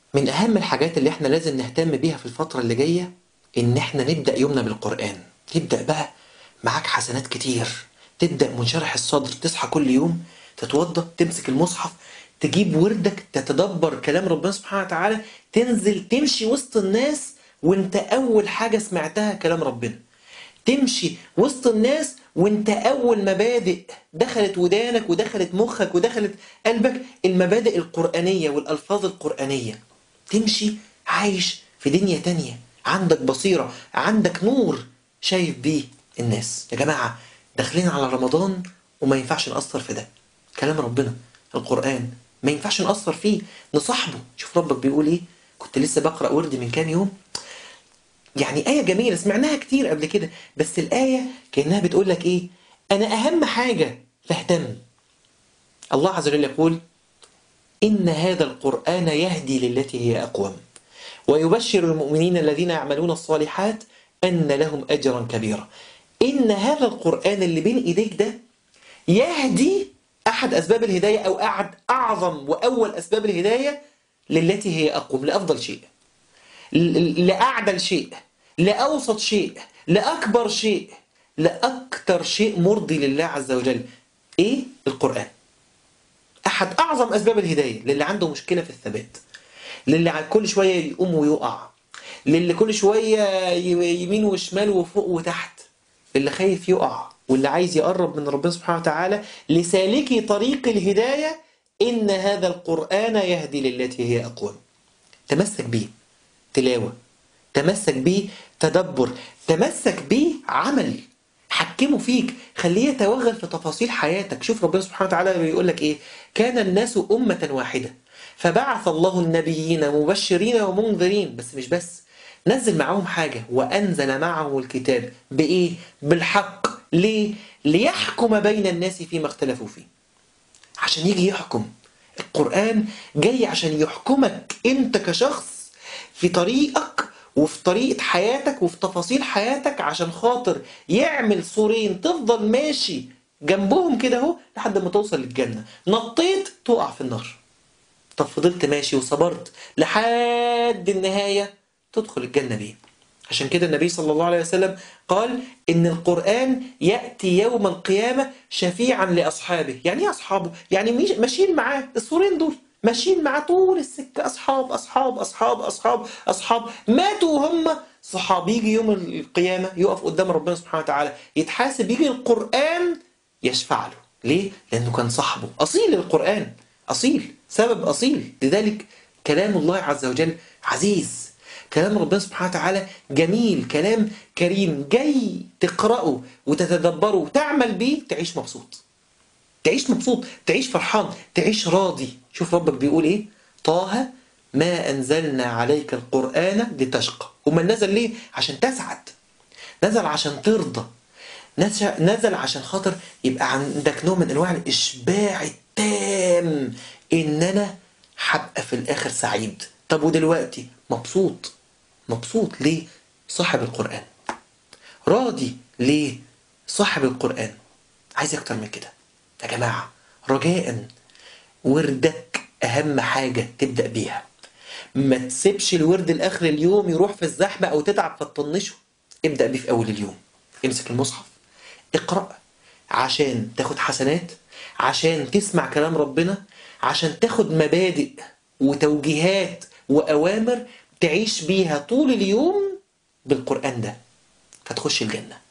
من أهم الحاجات اللي احنا لازم نهتم بيها في الفترة اللي جاية إن احنا نبدأ يومنا بالقرآن تبدأ بقى معاك حسنات كتير تبدأ منشرح الصدر تصحى كل يوم تتوضى تمسك المصحف تجيب وردك تتدبر كلام ربنا سبحانه وتعالى تنزل تمشي وسط الناس وانت أول حاجة سمعتها كلام ربنا تمشي وسط الناس وانت اول مبادئ دخلت ودانك ودخلت مخك ودخلت قلبك المبادئ القرآنية والألفاظ القرآنية تمشي عايش في دنيا تانية عندك بصيرة عندك نور شايف بيه الناس يا جماعة داخلين على رمضان وما ينفعش نأثر في ده كلام ربنا القرآن ما ينفعش نأثر فيه نصاحبه شوف ربك بيقول ايه كنت لسه بقرأ ورد من كام يوم يعني آية جميلة سمعناها كتير قبل كده بس الآية كأنها بتقول لك إيه أنا أهم حاجة فاهتم الله عز وجل يقول إن هذا القرآن يهدي للتي هي أقوم ويبشر المؤمنين الذين يعملون الصالحات أن لهم أجرا كبيرا إن هذا القرآن اللي بين إيديك ده يهدي أحد أسباب الهداية أو أحد أعظم وأول أسباب الهداية للتي هي أقوم لأفضل شيء لأعدل شيء لأوسط شيء لأكبر شيء لأكثر شيء مرضي لله عز وجل إيه؟ القرآن أحد أعظم أسباب الهداية للي عنده مشكلة في الثبات للي كل شوية يقوم ويقع للي كل شوية يمين وشمال وفوق وتحت اللي خايف يقع واللي عايز يقرب من ربنا سبحانه وتعالى لسالكي طريق الهداية إن هذا القرآن يهدي للتي هي أقوم تمسك بيه تلاوة تمسك بيه تدبر تمسك بيه عمل حكمه فيك خليه يتوغل في تفاصيل حياتك شوف ربنا سبحانه وتعالى بيقول لك ايه كان الناس أمة واحدة فبعث الله النبيين مبشرين ومنذرين بس مش بس نزل معاهم حاجة وأنزل معهم الكتاب بإيه؟ بالحق ليه؟ ليحكم بين الناس فيما اختلفوا فيه عشان يجي يحكم القرآن جاي عشان يحكمك أنت كشخص في طريقك وفي طريقة حياتك وفي تفاصيل حياتك عشان خاطر يعمل سورين تفضل ماشي جنبهم كده اهو لحد ما توصل للجنة نطيت تقع في النار طب فضلت ماشي وصبرت لحد النهاية تدخل الجنة بيه عشان كده النبي صلى الله عليه وسلم قال إن القرآن يأتي يوم القيامة شفيعا لأصحابه يعني ايه أصحابه؟ يعني ماشيين معاه السورين دول ماشيين معاه طول السكة أصحاب أصحاب أصحاب أصحاب أصحاب ماتوا وهم صحاب يجي يوم القيامة يقف قدام ربنا سبحانه وتعالى يتحاسب يجي القرآن يشفع له ليه؟ لأنه كان صاحبه أصيل القرآن أصيل سبب أصيل لذلك كلام الله عز وجل عزيز كلام ربنا سبحانه وتعالى جميل كلام كريم جاي تقرأه وتتدبره وتعمل بيه تعيش مبسوط تعيش مبسوط تعيش فرحان تعيش راضي شوف ربك بيقول ايه طه ما أنزلنا عليك القرآن لتشقى وما نزل ليه عشان تسعد نزل عشان ترضى نزل عشان خاطر يبقى عندك نوع من انواع الاشباع التام ان انا هبقى في الاخر سعيد طب ودلوقتي مبسوط مبسوط ليه صاحب القرآن راضي ليه صاحب القرآن عايز اكتر من كده يا جماعة رجاء وردك أهم حاجة تبدأ بيها ما تسيبش الورد لآخر اليوم يروح في الزحمة أو تتعب فتطنشه ابدأ بيه في أول اليوم امسك المصحف اقرأ عشان تاخد حسنات عشان تسمع كلام ربنا عشان تاخد مبادئ وتوجيهات وأوامر تعيش بيها طول اليوم بالقرآن ده فتخش الجنة